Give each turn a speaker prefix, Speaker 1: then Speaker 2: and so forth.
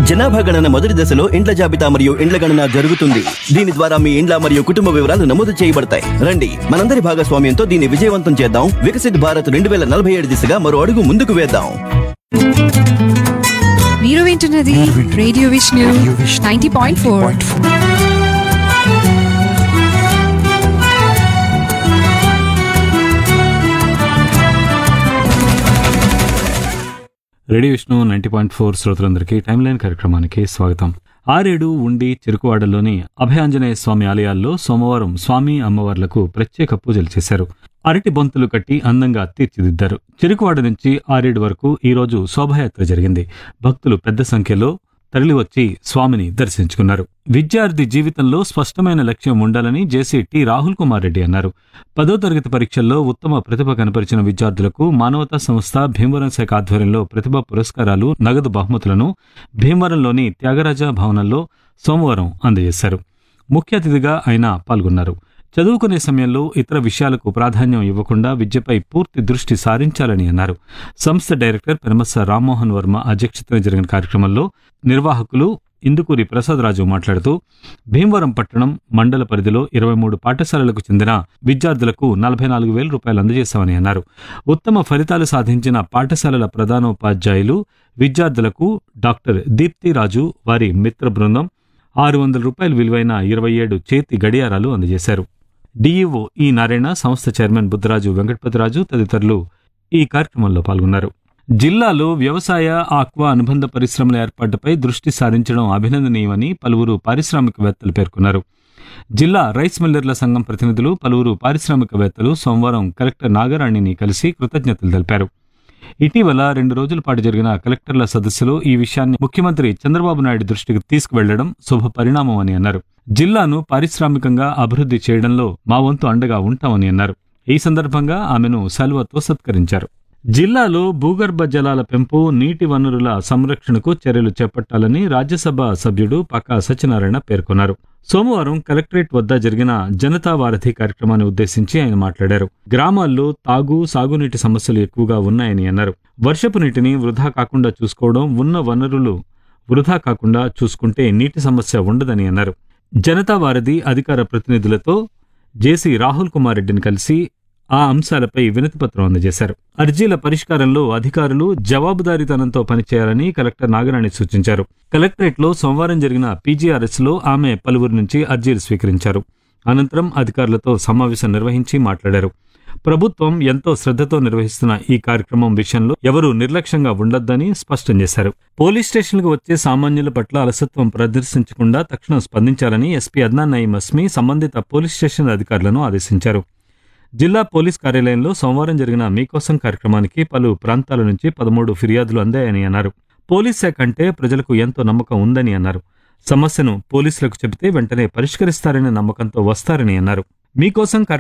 Speaker 1: జనాభా గణన మొదటి దశలో ఇండ్ల జాబితా మరియు ఇండ్ల గణన జరుగుతుంది దీని ద్వారా మీ ఇండ్ల మరియు కుటుంబ వివరాలు నమోదు చేయబడతాయి రండి మనందరి భాగస్వామ్యంతో దీన్ని విజయవంతం చేద్దాం వికసిత్ భారత్ రెండు వేల నలభై ఏడు దిశగా మరో అడుగు ముందుకు వేద్దాం
Speaker 2: మీరు వింటున్నది radio Vishnu ninety point four
Speaker 3: radio Vishnu ninety point four శ్రోతలందరికీ టైమ్ లైన్ కార్యక్రమానికి స్వాగతం ఆరేడు ఉండి చెరుకువాడలోని అభయాంజనేయ స్వామి ఆలయాల్లో సోమవారం స్వామి అమ్మవార్లకు ప్రత్యేక పూజలు చేశారు అరటి బొంతులు కట్టి అందంగా తీర్చిదిద్దారు చెరుకువాడ నుంచి ఆరేడు వరకు ఈ రోజు శోభాయాత్ర జరిగింది భక్తులు పెద్ద సంఖ్యలో తరలివచ్చి స్వామిని దర్శించుకున్నారు విద్యార్థి జీవితంలో స్పష్టమైన లక్ష్యం ఉండాలని జేసీ టి రాహుల్ కుమార్ రెడ్డి అన్నారు పదో తరగతి పరీక్షల్లో ఉత్తమ ప్రతిభ కనపరిచిన విద్యార్థులకు మానవతా సంస్థ భీమవరం శాఖ ఆధ్వర్యంలో ప్రతిభ పురస్కారాలు నగదు బహుమతులను భీమవరంలోని త్యాగరాజ భవనంలో సోమవారం అందజేశారు ముఖ్య అతిథిగా ఆయన పాల్గొన్నారు చదువుకునే సమయంలో ఇతర విషయాలకు ప్రాధాన్యం ఇవ్వకుండా విద్యపై పూర్తి దృష్టి సారించాలని అన్నారు సంస్థ డైరెక్టర్ పెనమస్స రామ్మోహన్ వర్మ అధ్యక్షతన జరిగిన కార్యక్రమంలో నిర్వాహకులు ఇందుకూరి ప్రసాదరాజు మాట్లాడుతూ భీమవరం పట్టణం మండల పరిధిలో ఇరవై మూడు పాఠశాలలకు చెందిన విద్యార్థులకు నలభై నాలుగు వేల రూపాయలు అందజేశామని అన్నారు ఉత్తమ ఫలితాలు సాధించిన పాఠశాలల ప్రధానోపాధ్యాయులు విద్యార్థులకు డాక్టర్ దీప్తి రాజు వారి మిత్ర బృందం ఆరు వందల రూపాయలు విలువైన ఇరవై ఏడు చేతి గడియారాలు అందజేశారు డీఈఓ ఈ నారాయణ సంస్థ చైర్మన్ బుద్ధరాజు వెంకటపతిరాజు తదితరులు ఈ కార్యక్రమంలో పాల్గొన్నారు జిల్లాలో వ్యవసాయ ఆక్వా అనుబంధ పరిశ్రమల ఏర్పాటుపై దృష్టి సారించడం అభినందనీయమని పలువురు పారిశ్రామికవేత్తలు పేర్కొన్నారు జిల్లా రైస్ మిల్లర్ల సంఘం ప్రతినిధులు పలువురు పారిశ్రామికవేత్తలు సోమవారం కలెక్టర్ నాగరాణిని కలిసి కృతజ్ఞతలు తెలిపారు ఇటీవల రెండు రోజుల పాటు జరిగిన కలెక్టర్ల సదస్సులో ఈ విషయాన్ని ముఖ్యమంత్రి చంద్రబాబు నాయుడు దృష్టికి తీసుకువెళ్లడం శుభ పరిణామం అని అన్నారు జిల్లాను పారిశ్రామికంగా అభివృద్ధి చేయడంలో మా వంతు అండగా ఉంటామని అన్నారు ఈ సందర్భంగా ఆమెను సెలవుతో సత్కరించారు జిల్లాలో భూగర్భ జలాల పెంపు నీటి వనరుల సంరక్షణకు చర్యలు చేపట్టాలని రాజ్యసభ సభ్యుడు పక్కా సత్యనారాయణ పేర్కొన్నారు సోమవారం కలెక్టరేట్ వద్ద జరిగిన జనతా వారధి కార్యక్రమాన్ని ఉద్దేశించి ఆయన మాట్లాడారు గ్రామాల్లో తాగు సాగునీటి సమస్యలు ఎక్కువగా ఉన్నాయని అన్నారు వర్షపు నీటిని వృధా కాకుండా చూసుకోవడం ఉన్న వనరులు వృధా కాకుండా చూసుకుంటే నీటి సమస్య ఉండదని అన్నారు జనతా వారధి అధికార ప్రతినిధులతో జేసీ రాహుల్ కుమార్ రెడ్డిని కలిసి ఆ అంశాలపై వినతిపత్రం అందజేశారు అర్జీల పరిష్కారంలో అధికారులు జవాబుదారీతనంతో పనిచేయాలని కలెక్టర్ నాగరాణి సూచించారు కలెక్టరేట్లో సోమవారం జరిగిన పీజీఆర్ఎస్ లో ఆమె పలువురి నుంచి అర్జీలు స్వీకరించారు అనంతరం అధికారులతో సమావేశం నిర్వహించి మాట్లాడారు ప్రభుత్వం ఎంతో శ్రద్ధతో నిర్వహిస్తున్న ఈ కార్యక్రమం విషయంలో ఎవరూ నిర్లక్ష్యంగా ఉండొద్దని స్పష్టం చేశారు పోలీస్ స్టేషన్కు వచ్చే సామాన్యుల పట్ల అలసత్వం ప్రదర్శించకుండా తక్షణం స్పందించాలని ఎస్పీ అద్నాన్ నయీం అస్మి సంబంధిత పోలీస్ స్టేషన్ అధికారులను ఆదేశించారు జిల్లా పోలీస్ కార్యాలయంలో సోమవారం జరిగిన మీకోసం కార్యక్రమానికి పలు ప్రాంతాల నుంచి పదమూడు ఫిర్యాదులు అందాయని అన్నారు పోలీస్ శాఖ అంటే ప్రజలకు ఎంతో నమ్మకం ఉందని అన్నారు సమస్యను పోలీసులకు చెబితే వెంటనే పరిష్కరిస్తారనే నమ్మకంతో వస్తారని అన్నారు మీకోసం